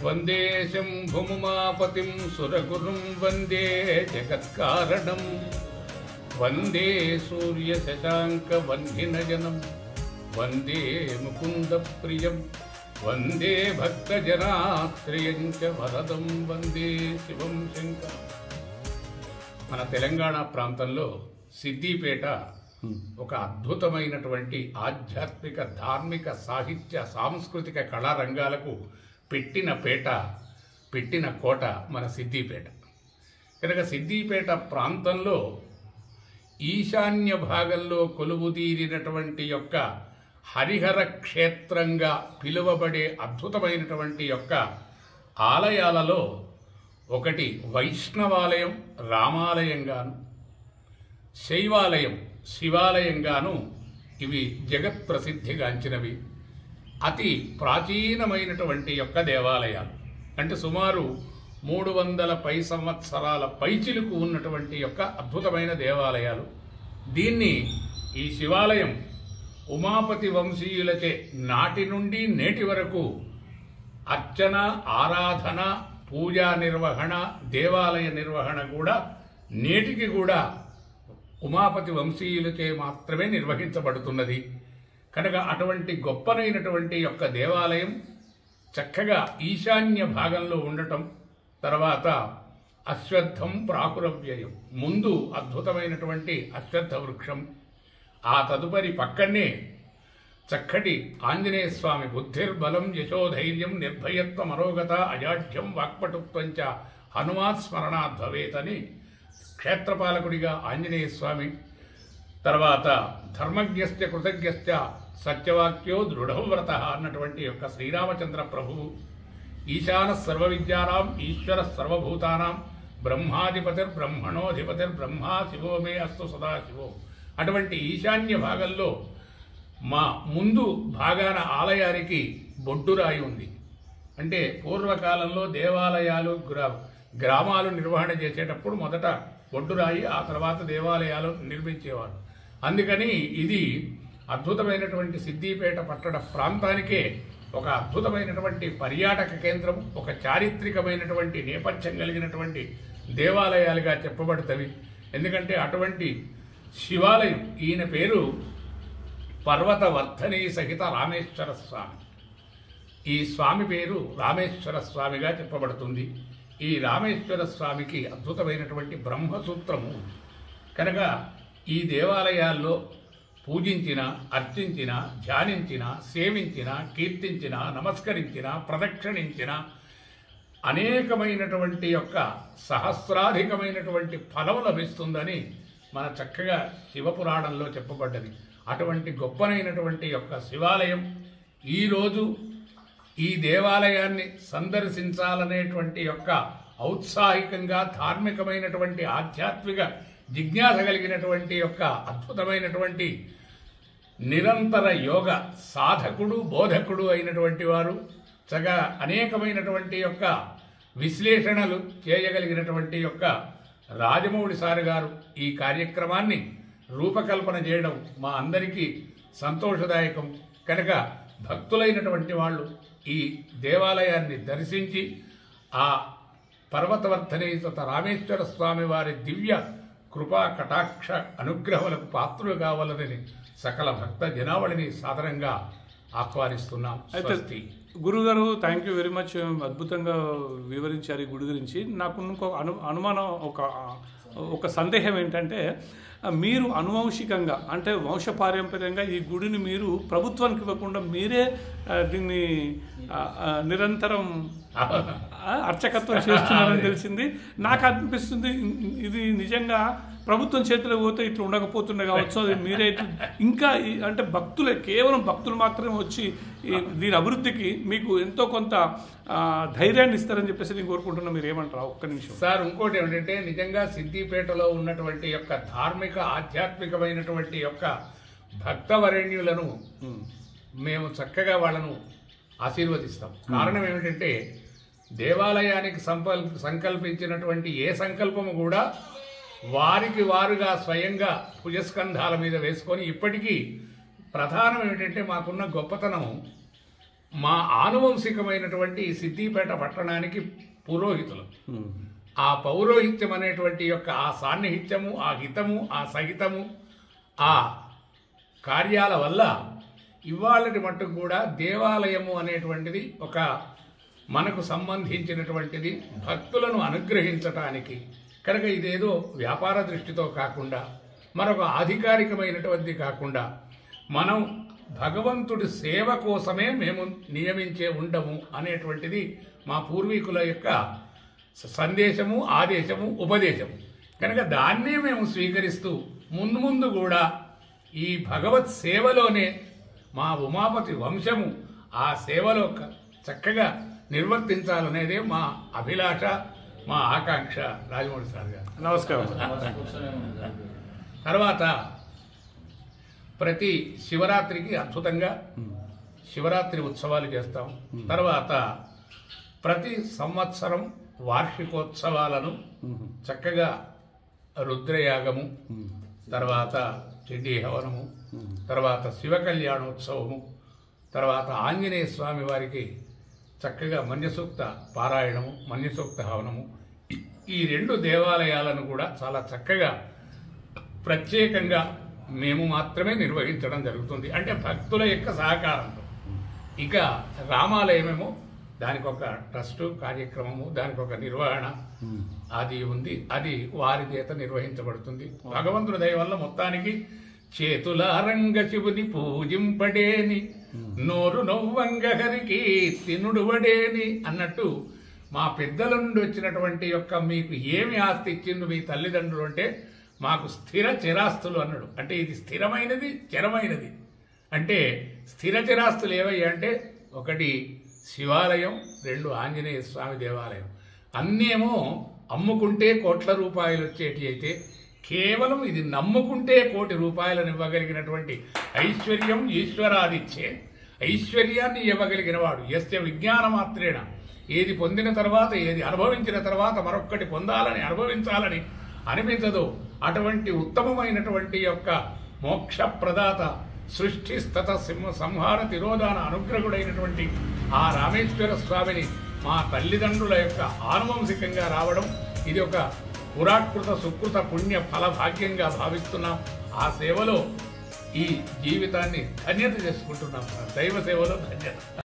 వందే శంభుముమాపతిం సురగురుం వందే జగత్కారణం వందే సూర్యశశాంక వందినజనం వందే ముకుంద ప్రియం వందే భక్తజనాశ్రయం చ వరదం వందే శివం శంకరం మన తెలంగాణ ప్రాంతంలో సిద్దిపేట ఒక అద్భుతమైనటువంటి ఆధ్యాత్మిక ధార్మిక సాహిత్య సాంస్కృతిక కళా రంగాలకు పెట్టిన పేట పెట్టిన కోట మన సిద్దిపేట కనుక సిద్దిపేట ప్రాంతంలో ఈశాన్య భాగంలో కొలువుదీరినటువంటి యొక్క హరిహర క్షేత్రంగా పిలువబడే అద్భుతమైనటువంటి యొక్క ఆలయాలలో ఒకటి వైష్ణవాలయం రామాలయంగాను శైవాలయం శివాలయంగాను ఇవి జగత్ ప్రసిద్ధిగాంచినవి అతి ప్రాచీనమైనటువంటి యొక్క దేవాలయాలు అంటే సుమారు మూడు వందల పై సంవత్సరాల పైచిలుకు ఉన్నటువంటి యొక్క అద్భుతమైన దేవాలయాలు దీన్ని ఈ శివాలయం ఉమాపతి వంశీయులచే నాటి నుండి నేటి వరకు అర్చన ఆరాధన పూజా నిర్వహణ దేవాలయ నిర్వహణ కూడా నేటికి కూడా ఉమాపతి వంశీయులచే మాత్రమే నిర్వహించబడుతున్నది కనుక అటువంటి గొప్పనైనటువంటి యొక్క దేవాలయం చక్కగా ఈశాన్య భాగంలో ఉండటం తర్వాత అశ్వత్థం ప్రాకురవ్యయం ముందు అద్భుతమైనటువంటి అశ్వత్థ వృక్షం ఆ తదుపరి పక్కనే చక్కటి ఆంజనేయ స్వామి బుద్ధిర్బలం యశోధైర్యం నిర్భయత్వం అరోగత అజాఢ్యం వాక్పటుత్వం చ హనుమాత్ స్మరణాత్ భవేతని క్షేత్రపాలకుడిగా ఆంజనేయ స్వామి తర్వాత ధర్మజ్ఞశ్చ కృతజ్ఞశ్చ సత్యవాక్యో దృఢవ్రత అన్నటువంటి యొక్క శ్రీరామచంద్ర ప్రభువు ఈశాన సర్వ విద్యానాం ఈశ్వర సర్వభూతానాం బ్రహ్మాధిపతిర్ బ్రహ్మణోధిపతిర్ బ్రహ్మా శివో మే అస్తు సదాశివో అటువంటి ఈశాన్య భాగంలో మా ముందు భాగాన ఆలయానికి బొడ్డురాయి ఉంది అంటే పూర్వకాలంలో దేవాలయాలు గ్రా గ్రామాలు నిర్వహణ చేసేటప్పుడు మొదట బొడ్డురాయి ఆ తర్వాత దేవాలయాలు నిర్మించేవారు అందుకని ఇది అద్భుతమైనటువంటి సిద్దిపేట పట్టణ ప్రాంతానికే ఒక అద్భుతమైనటువంటి పర్యాటక కేంద్రం ఒక చారిత్రకమైనటువంటి నేపథ్యం కలిగినటువంటి దేవాలయాలుగా చెప్పబడుతవి ఎందుకంటే అటువంటి శివాలయం ఈయన పేరు పర్వతవర్ధని సహిత రామేశ్వర స్వామి ఈ స్వామి పేరు రామేశ్వర స్వామిగా చెప్పబడుతుంది ఈ రామేశ్వర స్వామికి అద్భుతమైనటువంటి బ్రహ్మసూత్రము కనుక ఈ దేవాలయాల్లో పూజించిన అర్చించిన ధ్యానించిన సేవించిన కీర్తించిన నమస్కరించిన ప్రదక్షిణించిన అనేకమైనటువంటి యొక్క సహస్రాధికమైనటువంటి ఫలం లభిస్తుందని మన చక్కగా శివపురాణంలో చెప్పబడ్డది అటువంటి గొప్పనైనటువంటి యొక్క శివాలయం ఈరోజు ఈ దేవాలయాన్ని సందర్శించాలనేటువంటి యొక్క ఔత్సాహికంగా ధార్మికమైనటువంటి ఆధ్యాత్మిక జిజ్ఞాస కలిగినటువంటి యొక్క అద్భుతమైనటువంటి నిరంతర యోగ సాధకుడు బోధకుడు అయినటువంటి వారు చగా అనేకమైనటువంటి యొక్క విశ్లేషణలు చేయగలిగినటువంటి యొక్క రాజమౌళి సార్ గారు ఈ కార్యక్రమాన్ని రూపకల్పన చేయడం మా అందరికీ సంతోషదాయకం కనుక భక్తులైనటువంటి వాళ్ళు ఈ దేవాలయాన్ని దర్శించి ఆ పర్వతవర్ధని తత రామేశ్వర స్వామి వారి దివ్య కృపా కటాక్ష అనుగ్రహములకు పాత్రులు కావాలని సకల భక్త జనావళిని సాధారణంగా ఆహ్వానిస్తున్నాం అయితే స్వస్తి గురుగారు థ్యాంక్ యూ వెరీ మచ్ అద్భుతంగా వివరించారు ఈ గుడి గురించి నాకు ఇంకొక అను అనుమానం ఒక ఒక సందేహం ఏంటంటే ఆ, మీరు అనువంశికంగా అంటే వంశపారంపర్యంగా ఈ గుడిని మీరు ప్రభుత్వానికి ఇవ్వకుండా మీరే ఆ, దీన్ని ఆ, ఆ, నిరంతరం ఆ, అర్చకత్వం చేస్తున్నారని తెలిసింది నాకు అనిపిస్తుంది ఇది నిజంగా ప్రభుత్వం చేతిలో పోతే ఇట్లా ఉండకపోతుండే కావచ్చు అది మీరే ఇట్లా ఇంకా ఈ- అంటే భక్తులే కేవలం భక్తులు మాత్రమే వచ్చి ఈ దీని అభివృద్ధికి మీకు ఎంతో కొంత ఆ, ధైర్యాన్ని ఇస్తారని చెప్పేసి నేను కోరుకుంటున్నా మీరు ఏమంటారు ఒక్క నిమిషం సార్ ఇంకోటి ఏమిటంటే నిజంగా సిద్దిపేటలో ఉన్నటువంటి యొక్క ధార్మిక ఆధ్యాత్మికమైనటువంటి యొక్క భక్తవరేణ్యులను మేము చక్కగా వాళ్ళను ఆశీర్వదిస్తాం కారణం ఏమిటంటే దేవాలయానికి సంకల్ సంకల్పించినటువంటి ఏ సంకల్పము కూడా వారికి వారుగా స్వయంగా భుజస్కంధాల మీద వేసుకొని ఇప్పటికీ ప్రధానం ఏమిటంటే మాకున్న గొప్పతనం మా ఆనువంశికమైనటువంటి ఈ సిద్దిపేట పట్టణానికి పురోహితులు ఉమ్. ఆ పౌరోహిత్యం అనేటువంటి యొక్క ఆ సాన్నిహిత్యము ఆ హితము ఆ సహితము ఆ కార్యాల వల్ల ఇవాళటి మట్టుకు కూడా దేవాలయము అనేటువంటిది ఒక మనకు సంబంధించినటువంటిది భక్తులను అనుగ్రహించటానికి కనుక ఇదేదో వ్యాపార దృష్టితో కాకుండా మరొక ఆధికారికమైనటువంటి కాకుండా మనం భగవంతుడి సేవ కోసమే మేము నియమించే ఉండము అనేటువంటిది మా పూర్వీకుల యొక్క సందేశము ఆదేశము ఉపదేశము కనుక దాన్నే మేము స్వీకరిస్తూ ముందు ముందు కూడా ఈ భగవత్ సేవలోనే మా ఉమాపతి వంశము ఆ సేవలో క- చక్కగా నిర్వర్తించాలనేదే మా అభిలాష మా ఆకాంక్ష రాజమౌళి సార్ గారు నమస్కారం తర్వాత ప్రతి శివరాత్రికి అద్భుతంగా శివరాత్రి ఉత్సవాలు చేస్తాం తర్వాత ప్రతి సంవత్సరం వార్షికోత్సవాలను చక్కగా రుద్రయాగము తర్వాత చెడ్డీ హవనము తర్వాత శివ కళ్యాణోత్సవము తర్వాత ఆంజనేయ స్వామి వారికి చక్కగా మన్యసూక్త పారాయణము మన్యసూక్త హవనము ఈ- ఈ రెండు దేవాలయాలను కూడా చాలా చక్కగా ప్రత్యేకంగా మేము మాత్రమే నిర్వహించడం జరుగుతుంది అంటే భక్తుల యొక్క సహకారంతో ఇక రామాలయమేమో దానికి ఒక ట్రస్టు కార్యక్రమము దానికి ఒక నిర్వహణ అది ఉంది అది వారి చేత నిర్వహించబడుతుంది భగవంతుడి దయ వల్ల మొత్తానికి చేతులారంగ శివుని పూజింపడేని నోరు నవ్వంగ హరికి తినుడువడేని అన్నట్టు మా పెద్దల నుండి వచ్చినటువంటి యొక్క మీకు ఏమి ఆస్తి ఇచ్చిండు మీ తల్లిదండ్రులు అంటే మాకు స్థిర చిరాస్తులు అన్నాడు అంటే ఇది స్థిరమైనది చిరమైనది అంటే స్థిర చిరాస్తులు ఏవయ్యా అంటే ఒకటి శివాలయం రెండు ఆంజనేయ స్వామి దేవాలయం అన్నేమో అమ్ముకుంటే కోట్ల రూపాయలు వచ్చేటి అయితే కేవలం ఇది నమ్ముకుంటే కోటి రూపాయలను ఇవ్వగలిగినటువంటి ఐశ్వర్యం ఈశ్వరాదిచ్చే ఐశ్వర్యాన్ని ఇవ్వగలిగిన వాడు ఎస్య విజ్ఞాన మాత్రేణ ఏది పొందిన తర్వాత ఏది అనుభవించిన తర్వాత మరొక్కటి పొందాలని అనుభవించాలని అనిపించదు అటువంటి ఉత్తమమైనటువంటి యొక్క మోక్ష ప్రదాత సృష్టి స్థత సింహ సంహార తిరోధాన అనుగ్రహుడైనటువంటి ఆ రామేశ్వర స్వామిని మా తల్లిదండ్రుల యొక్క ఆనువంశికంగా రావడం ఇది ఒక పురాకృత సుకృత పుణ్య ఫల భాగ్యంగా భావిస్తున్నాం ఆ సేవలో ఈ జీవితాన్ని ధన్యత చేసుకుంటున్నాం దైవ సేవలో ధన్యత